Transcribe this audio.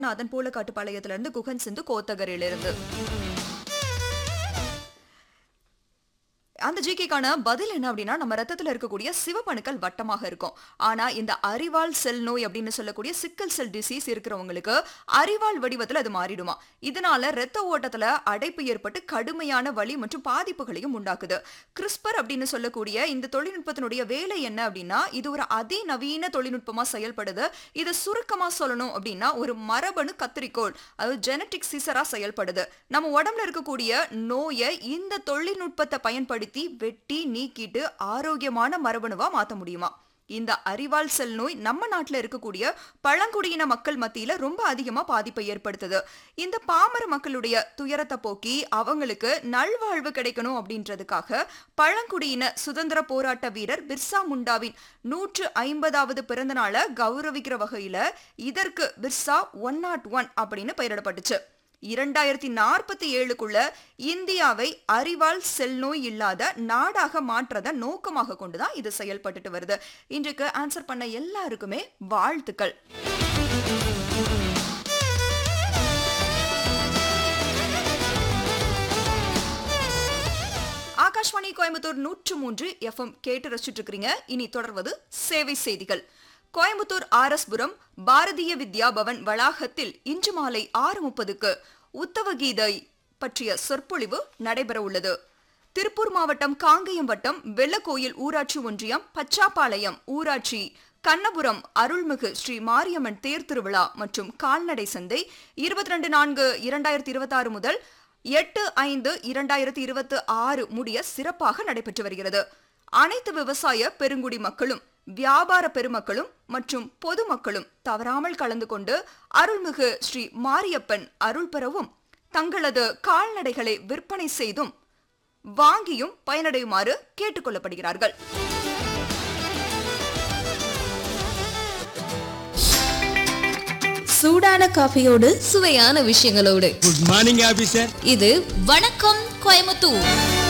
அதன் போல காட்டுப்பாளையத்துல இருந்து குகன் சிந்து கோத்தகரில இருந்து அந்த ஜிகேக்கான பதில் என்ன அப்படின்னா நம்ம ரத்தத்துல இருக்கக்கூடிய சிவப்பணுக்கள் வட்டமாக இருக்கும் ஆனா இந்த அரிவாள் செல் நோய் அப்படின்னு சொல்லக்கூடிய சிக்கல் செல் டிசீஸ் இருக்கிறவங்களுக்கு அரிவாள் வடிவத்துல அது மாறிடுமா இதனால ரத்த ஓட்டத்துல அடைப்பு ஏற்பட்டு கடுமையான வலி மற்றும் பாதிப்புகளையும் உண்டாக்குது கிறிஸ்பர் அப்படின்னு சொல்லக்கூடிய இந்த தொழில்நுட்பத்தினுடைய வேலை என்ன அப்படின்னா இது ஒரு அதிநவீன தொழில்நுட்பமா செயல்படுது இதை சுருக்கமா சொல்லணும் அப்படின்னா ஒரு மரபணு கத்திரிக்கோள் அது ஜெனட்டிக் சிசரா செயல்படுது நம்ம உடம்புல இருக்கக்கூடிய நோயை இந்த தொழில்நுட்பத்தை பயன்படுத்தி வெட்டி நீக்கிட்டு ஆரோக்கியமான மரபணுவா மாத்த முடியுமா இந்த அரிவாள் செல் நோய் நம்ம நாட்டுல இருக்கக்கூடிய பழங்குடியின மக்கள் மத்தியில ரொம்ப அதிகமா பாதிப்பை ஏற்படுத்துது இந்த பாமர மக்களுடைய துயரத்தை போக்கி அவங்களுக்கு நல்வாழ்வு கிடைக்கணும் அப்படின்றதுக்காக பழங்குடியின சுதந்திர போராட்ட வீரர் பிர்சா முண்டாவின் நூற்று ஐம்பதாவது பிறந்த நாளை கௌரவிக்கிற வகையில இதற்கு பிர்சா ஒன் நாட் ஒன் அப்படின்னு பெயரிடப்பட்டுச்சு இரண்டாயிரத்தி நாற்பத்தி ஏழுக்குள்ள இந்தியாவை அறிவால் செல் நோய் இல்லாத நாடாக மாற்றத நோக்கமாக கொண்டுதான் இது செயல்பட்டுட்டு வருது இன்றைக்கு ஆன்சர் பண்ண எல்லாருக்குமே வாழ்த்துக்கள் ஆகாஷ்வாணி கோயம்புத்தூர் நூற்று மூன்று எஃப்எம் கேட்டு ரசிச்சுட்டு இருக்கிறீங்க இனி தொடர்வது சேவை செய்திகள் கோயம்புத்தூர் ஆர் எஸ் புரம் பாரதிய வித்யா பவன் வளாகத்தில் இன்று மாலை ஆறு முப்பதுக்கு உத்தவ கீதை பற்றிய சொற்பொழிவு நடைபெற உள்ளது திருப்பூர் மாவட்டம் காங்கயம் வட்டம் வெள்ளக்கோயில் ஊராட்சி ஒன்றியம் பச்சாப்பாளையம் ஊராட்சி கண்ணபுரம் அருள்மிகு ஸ்ரீ மாரியம்மன் தேர் திருவிழா மற்றும் கால்நடை சந்தை இருபத்தி ரெண்டு நான்கு இரண்டாயிரத்தி இருபத்தி ஆறு முதல் எட்டு ஐந்து இரண்டாயிரத்தி இருபத்தி ஆறு முடிய சிறப்பாக நடைபெற்று வருகிறது அனைத்து விவசாய பெருங்குடி மக்களும் வியாபார பெருமக்களும் மற்றும் பொதுமக்களும் தவறாமல் கலந்து கொண்டு அருள்மிகு ஸ்ரீ மாரியப்பன் அருள் பெறவும் தங்களது கால்நடைகளை விற்பனை செய்தும் வாங்கியும் பயனடையுமாறு கேட்டுக்கொள்ளப்படுகிறார்கள் சூடான காஃபியோடு சுவையான விஷயங்களோடு குட் மார்னிங் ஆபீசர் இது வணக்கம் கோயமுத்தூர்